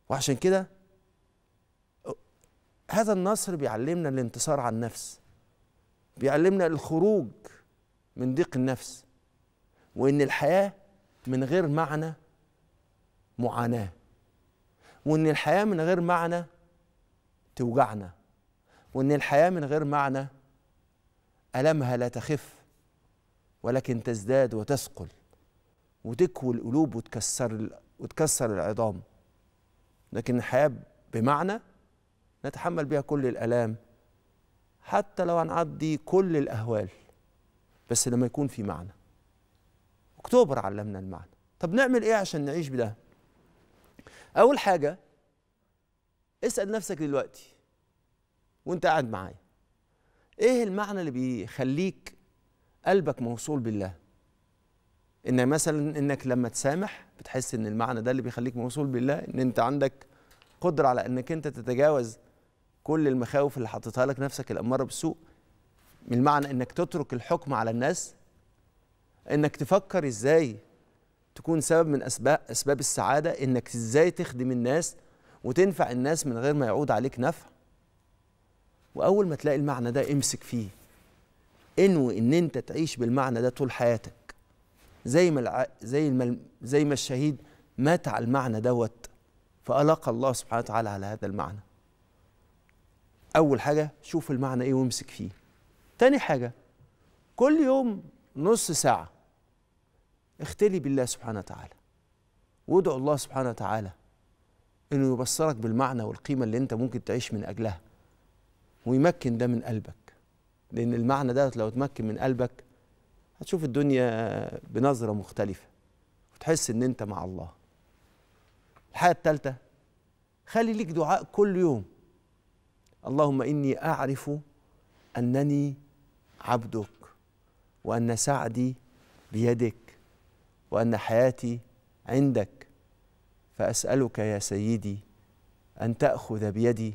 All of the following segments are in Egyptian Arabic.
وعشان كده هذا النصر بيعلمنا الانتصار على النفس بيعلمنا الخروج من ضيق النفس وان الحياه من غير معنى معاناه وان الحياه من غير معنى توجعنا وان الحياه من غير معنى المها لا تخف ولكن تزداد وتثقل وتكوي القلوب وتكسر وتكسر العظام لكن الحياه بمعنى نتحمل بها كل الالام حتى لو هنعدي كل الاهوال بس لما يكون في معنى اكتوبر علمنا المعنى طب نعمل ايه عشان نعيش بده اول حاجه اسال نفسك دلوقتي وانت قاعد معايا ايه المعنى اللي بيخليك قلبك موصول بالله ان مثلا انك لما تسامح بتحس ان المعنى ده اللي بيخليك موصول بالله ان انت عندك قدره على انك انت تتجاوز كل المخاوف اللي حاططها لك نفسك الاماره بالسوء من المعنى انك تترك الحكم على الناس انك تفكر ازاي تكون سبب من اسباب اسباب السعاده انك ازاي تخدم الناس وتنفع الناس من غير ما يعود عليك نفع واول ما تلاقي المعنى ده امسك فيه انوي ان انت تعيش بالمعنى ده طول حياتك زي ما الع... زي ما زي ما الشهيد مات على المعنى دوت فألق الله سبحانه وتعالى على هذا المعنى أول حاجة شوف المعنى إيه وامسك فيه تاني حاجة كل يوم نص ساعة اختلي بالله سبحانه وتعالى وادعو الله سبحانه وتعالى انه يبصرك بالمعنى والقيمه اللي انت ممكن تعيش من اجلها ويمكن ده من قلبك لان المعنى ده لو اتمكن من قلبك هتشوف الدنيا بنظره مختلفه وتحس ان انت مع الله الحاجه الثالثه خلي ليك دعاء كل يوم اللهم اني اعرف انني عبدك وان سعدي بيدك وان حياتي عندك فاسالك يا سيدي ان تاخذ بيدي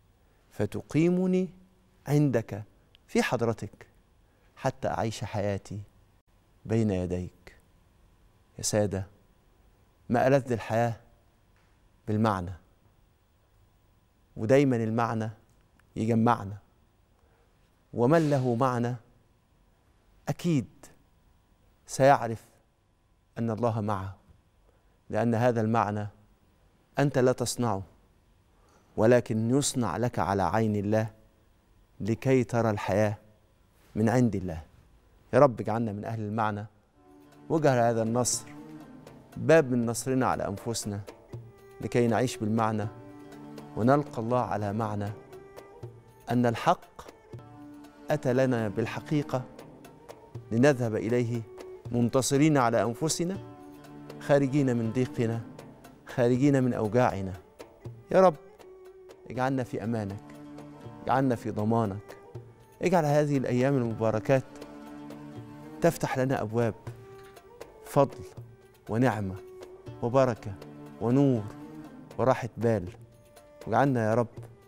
فتقيمني عندك في حضرتك حتى اعيش حياتي بين يديك يا ساده ما الذ الحياه بالمعنى ودايما المعنى يجمعنا ومن له معنى اكيد سيعرف ان الله معه لان هذا المعنى انت لا تصنعه ولكن يصنع لك على عين الله لكي ترى الحياه من عند الله يا رب اجعلنا من اهل المعنى واجعل هذا النصر باب من نصرنا على انفسنا لكي نعيش بالمعنى ونلقى الله على معنى ان الحق اتى لنا بالحقيقه لنذهب اليه منتصرين على انفسنا خارجين من ضيقنا خارجين من اوجاعنا يا رب اجعلنا في امانك اجعلنا في ضمانك اجعل هذه الايام المباركات تفتح لنا ابواب فضل ونعمه وبركه ونور وراحه بال واجعلنا يا رب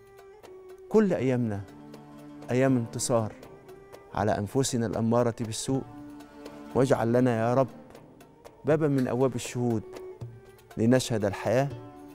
كل ايامنا ايام انتصار على انفسنا الاماره بالسوء واجعل لنا يا رب بابا من ابواب الشهود لنشهد الحياه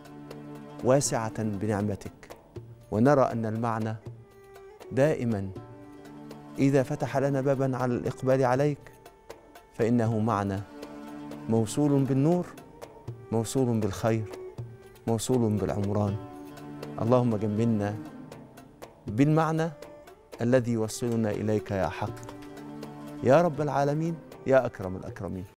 واسعه بنعمتك ونرى ان المعنى دائما اذا فتح لنا بابا على الاقبال عليك فانه معنى موصول بالنور موصول بالخير موصول بالعمران اللهم جملنا بالمعنى الذي يوصلنا اليك يا حق يا رب العالمين يا اكرم الاكرمين